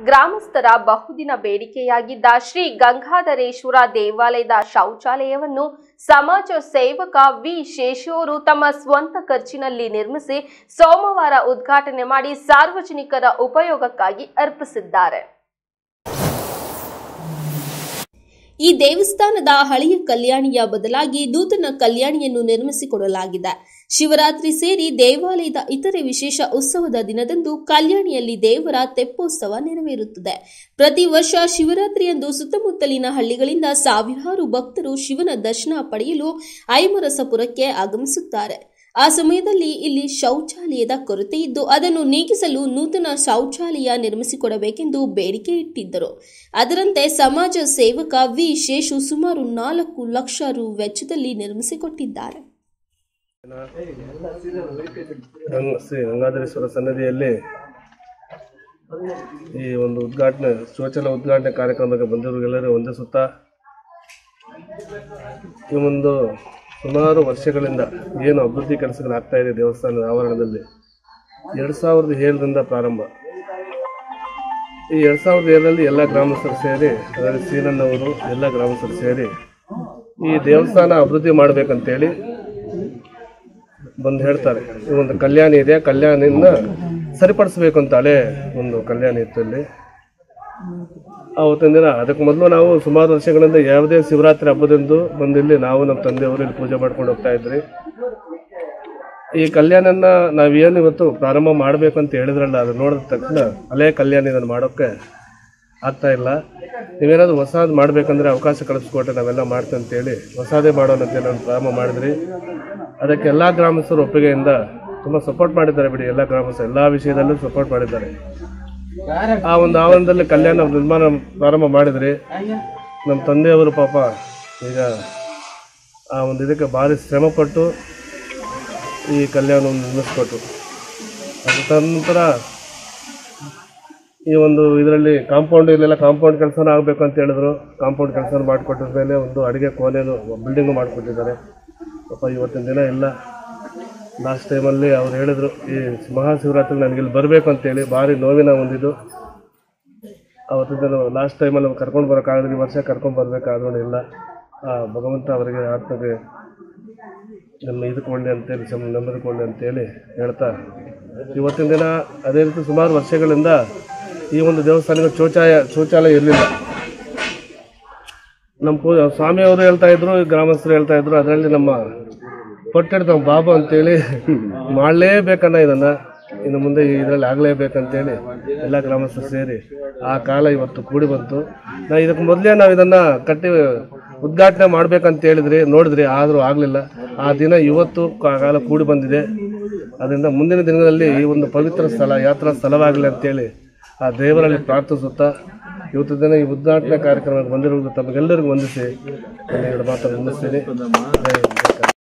ಗ್ರಾಮಸ್ಥರ ಬಹುದಿನ ಬೇಡಿಕೆಯಾಗಿದ್ದ ಶ್ರೀ ಗಂಗಾಧರೇಶ್ವರ ದೇವಾಲಯದ ಶೌಚಾಲಯವನ್ನು ಸಮಾಜ ಸೇವಕ ವಿ ಶೇಷೂರು ತಮ್ಮ ಸ್ವಂತ ಖರ್ಚಿನಲ್ಲಿ ನಿರ್ಮಿಸಿ ಸೋಮವಾರ ಉದ್ಘಾಟನೆ ಮಾಡಿ ಸಾರ್ವಜನಿಕರ ಉಪಯೋಗಕ್ಕಾಗಿ ಅರ್ಪಿಸಿದ್ದಾರೆ ಈ ದೇವಸ್ಥಾನದ ಹಳೆಯ ಕಲ್ಯಾಣಿಯ ಬದಲಾಗಿ ನೂತನ ಕಲ್ಯಾಣಿಯನ್ನು ನಿರ್ಮಿಸಿಕೊಡಲಾಗಿದೆ ಶಿವರಾತ್ರಿ ಸೇರಿ ದೇವಾಲಯದ ಇತರೆ ವಿಶೇಷ ಉತ್ಸವದ ದಿನದಂದು ಕಲ್ಯಾಣಿಯಲ್ಲಿ ದೇವರ ತೆಪ್ಪೋತ್ಸವ ನೆರವೇರುತ್ತದೆ ಪ್ರತಿ ವರ್ಷ ಶಿವರಾತ್ರಿಯಂದು ಸುತ್ತಮುತ್ತಲಿನ ಹಳ್ಳಿಗಳಿಂದ ಸಾವಿರಾರು ಭಕ್ತರು ಶಿವನ ದರ್ಶನ ಪಡೆಯಲು ಐಮರಸಪುರಕ್ಕೆ ಆಗಮಿಸುತ್ತಾರೆ ಆ ಸಮಯದಲ್ಲಿ ಇಲ್ಲಿ ಶೌಚಾಲಯದ ಕೊರತೆ ಇದ್ದು ಅದನ್ನು ನೀಗಿಸಲು ನೂತನ ಶೌಚಾಲಯ ನಿರ್ಮಿಸಿಕೊಡಬೇಕೆಂದು ಬೇಡಿಕೆ ಇಟ್ಟಿದ್ದರು ಅದರಂತೆ ಸಮಾಜ ಸೇವಕ ವಿ ಶೇಷು ಸುಮಾರು ನಾಲ್ಕು ಲಕ್ಷ ರು ವೆಚ್ಚದಲ್ಲಿ ನಿರ್ಮಿಸಿಕೊಟ್ಟಿದ್ದಾರೆ ಗಂಗ ಶ್ರೀ ಗಂಗಾಧರೇಶ್ವರ ಸನ್ನಿಧಿಯಲ್ಲಿ ಈ ಒಂದು ಉದ್ಘಾಟನೆ ಶೌಚಾಲಯ ಉದ್ಘಾಟನೆ ಕಾರ್ಯಕ್ರಮಕ್ಕೆ ಬಂದಿರೋರಿಗೆಲ್ಲರೂ ವಂದಿಸುತ್ತಾ ಈ ಒಂದು ಸುಮಾರು ವರ್ಷಗಳಿಂದ ಏನು ಅಭಿವೃದ್ಧಿ ಕೆಲಸಗಳಾಗ್ತಾ ಇದೆ ದೇವಸ್ಥಾನದ ಆವರಣದಲ್ಲಿ ಎರಡು ಸಾವಿರದ ಏಳರಿಂದ ಪ್ರಾರಂಭ ಈ ಎರಡು ಸಾವಿರದ ಏಳರಲ್ಲಿ ಎಲ್ಲ ಗ್ರಾಮಸ್ಥರು ಸೇರಿ ಅದರಲ್ಲಿ ಸೀನಣ್ಣವರು ಎಲ್ಲ ಗ್ರಾಮಸ್ಥರು ಸೇರಿ ಈ ದೇವಸ್ಥಾನ ಅಭಿವೃದ್ಧಿ ಮಾಡಬೇಕಂತೇಳಿ ಬಂದು ಹೇಳ್ತಾರೆ ಈ ಒಂದು ಕಲ್ಯಾಣಿ ಇದೆ ಕಲ್ಯಾಣಿನ ಸರಿಪಡಿಸ್ಬೇಕು ಅಂತ ಹಳೆ ಒಂದು ಕಲ್ಯಾಣಿ ಇತ್ತು ಇಲ್ಲಿ ಆವತ್ತಿನ ದಿನ ಅದಕ್ಕೆ ಮೊದಲು ನಾವು ಸುಮಾರು ವರ್ಷಗಳಿಂದ ಯಾವುದೇ ಶಿವರಾತ್ರಿ ಹಬ್ಬದಂದು ಬಂದಿಲ್ಲಿ ನಾವು ನಮ್ಮ ತಂದೆಯವರು ಇಲ್ಲಿ ಪೂಜೆ ಮಾಡ್ಕೊಂಡು ಹೋಗ್ತಾ ಇದ್ರಿ ಈ ಕಲ್ಯಾಣನ ನಾವೇನು ಇವತ್ತು ಪ್ರಾರಂಭ ಮಾಡಬೇಕು ಅಂತ ಹೇಳಿದ್ರಲ್ಲ ಅದು ನೋಡಿದ ತಕ್ಷಣ ಹಳೆ ಕಲ್ಯಾಣ ಇದನ್ನು ಮಾಡೋಕ್ಕೆ ಆಗ್ತಾ ಇಲ್ಲ ನೀವೇನಾದ್ರು ಹೊಸದು ಮಾಡಬೇಕಂದ್ರೆ ಅವಕಾಶ ಕಳಿಸ್ಕೊಟ್ರೆ ನಾವೆಲ್ಲ ಮಾಡ್ತೀವಿ ಅಂತೇಳಿ ಹೊಸದೇ ಮಾಡೋಣ ಅಂತೇಳಿ ನಾವು ಪ್ರಾರಂಭ ಮಾಡಿದ್ರಿ ಅದಕ್ಕೆ ಎಲ್ಲ ಗ್ರಾಮಸ್ಥರು ಒಪ್ಪಿಗೆಯಿಂದ ತುಂಬ ಸಪೋರ್ಟ್ ಮಾಡಿದ್ದಾರೆ ಬಿಡಿ ಎಲ್ಲ ಗ್ರಾಮಸ್ಥರು ಎಲ್ಲ ವಿಷಯದಲ್ಲೂ ಸಪೋರ್ಟ್ ಮಾಡಿದ್ದಾರೆ ಆ ಒಂದು ಆವರಣದಲ್ಲಿ ಕಲ್ಯಾಣ ನಿರ್ಮಾಣ ಪ್ರಾರಂಭ ಮಾಡಿದ್ರಿ ನಮ್ಮ ತಂದೆಯವರು ಪಾಪ ಈಗ ಆ ಒಂದು ಇದಕ್ಕೆ ಭಾರಿ ಶ್ರಮಪಟ್ಟು ಈ ಕಲ್ಯಾಣವನ್ನು ನಿರ್ಮಿಸ್ಕೊಟ್ರು ಅದು ತದನಂತರ ಈ ಒಂದು ಇದರಲ್ಲಿ ಕಾಂಪೌಂಡ್ ಇಲ್ಲೆಲ್ಲ ಕಾಂಪೌಂಡ್ ಕೆಲಸನ ಆಗಬೇಕು ಅಂತ ಹೇಳಿದ್ರು ಕಾಂಪೌಂಡ್ ಕೆಲಸ ಮಾಡಿಕೊಟ್ಟಿದ ಮೇಲೆ ಒಂದು ಅಡುಗೆ ಕೋಣೆನು ಬಿಲ್ಡಿಂಗು ಮಾಡಿಕೊಟ್ಟಿದ್ದಾರೆ ಪಾಪ ಇವತ್ತಿನ ದಿನ ಇಲ್ಲ ಲಾಸ್ಟ್ ಟೈಮಲ್ಲಿ ಅವ್ರು ಹೇಳಿದ್ರು ಈ ಮಹಾಶಿವರಾತ್ರಿ ನನಗೆ ಇಲ್ಲಿ ಬರಬೇಕು ಅಂತೇಳಿ ಭಾರಿ ನೋವಿನ ಒಂದಿದು ಅವತ್ತಿನ ದಿನ ಲಾಸ್ಟ್ ಟೈಮಲ್ಲಿ ನಾವು ಕರ್ಕೊಂಡು ಬರೋಕ್ಕಾಗದ್ರೆ ಈ ವರ್ಷ ಕರ್ಕೊಂಡು ಬರಬೇಕಾದ್ರೂ ಇಲ್ಲ ಆ ಭಗವಂತ ಅವರಿಗೆ ಆತ್ಮಗೆ ನಮ್ಮ ಇದಕ್ಕೊಳ್ಳಿ ಅಂತೇಳಿ ಸಮ ನಂಬಿಕೊಳ್ಳಿ ಅಂತೇಳಿ ಹೇಳ್ತಾ ಇವತ್ತಿನ ದಿನ ಅದೇ ರೀತಿ ಸುಮಾರು ವರ್ಷಗಳಿಂದ ಈ ಒಂದು ದೇವಸ್ಥಾನಕ್ಕೆ ಶೌಚಾಲಯ ಶೌಚಾಲಯ ಇರಲಿಲ್ಲ ನಮ್ಮ ಪೂ ಸ್ವಾಮಿಯವರು ಹೇಳ್ತಾ ಇದ್ರು ಗ್ರಾಮಸ್ಥರು ಹೇಳ್ತಾ ಇದ್ರು ಅದರಲ್ಲಿ ನಮ್ಮ ಪಟ್ಟಿಡ್ದ ಬಾಬಾ ಅಂತೇಳಿ ಮಾಡಲೇಬೇಕನ್ನ ಇದನ್ನ ಇನ್ನು ಮುಂದೆ ಇದರಲ್ಲಿ ಆಗಲೇಬೇಕಂತೇಳಿ ಎಲ್ಲ ಗ್ರಾಮಸ್ಥರು ಸೇರಿ ಆ ಕಾಲ ಇವತ್ತು ಕೂಡಿ ಬಂತು ನಾ ಇದಕ್ಕೆ ಮೊದಲೇ ನಾವು ಇದನ್ನ ಕಟ್ಟಿ ಉದ್ಘಾಟನೆ ಮಾಡ್ಬೇಕಂತ ಹೇಳಿದ್ರಿ ನೋಡಿದ್ರಿ ಆದರೂ ಆಗಲಿಲ್ಲ ಆ ದಿನ ಇವತ್ತು ಕಾ- ಕಾಲ ಕೂಡಿ ಬಂದಿದೆ ಅದರಿಂದ ಮುಂದಿನ ದಿನಗಳಲ್ಲಿ ಈ ಒಂದು ಪವಿತ್ರ ಸ್ಥಳ ಯಾತ್ರಾ ಸ್ಥಳವಾಗಲಿ ಅಂತೇಳಿ ಆ ದೇವರಲ್ಲಿ ಪ್ರಾರ್ಥಿಸುತ್ತಾ ಇವತ್ತು ದಿನ ಈ ಉದ್ಘಾಟನಾ ಕಾರ್ಯಕ್ರಮಕ್ಕೆ ಬಂದಿರುವುದು ತಮಗೆಲ್ಲರಿಗೂ ವಂದಿಸಿ ನಾನು ಎರಡು ಮಾತನ್ನು ಮುಗಿಸ್ತೀನಿ ಜೈ ಹಿಂದ್.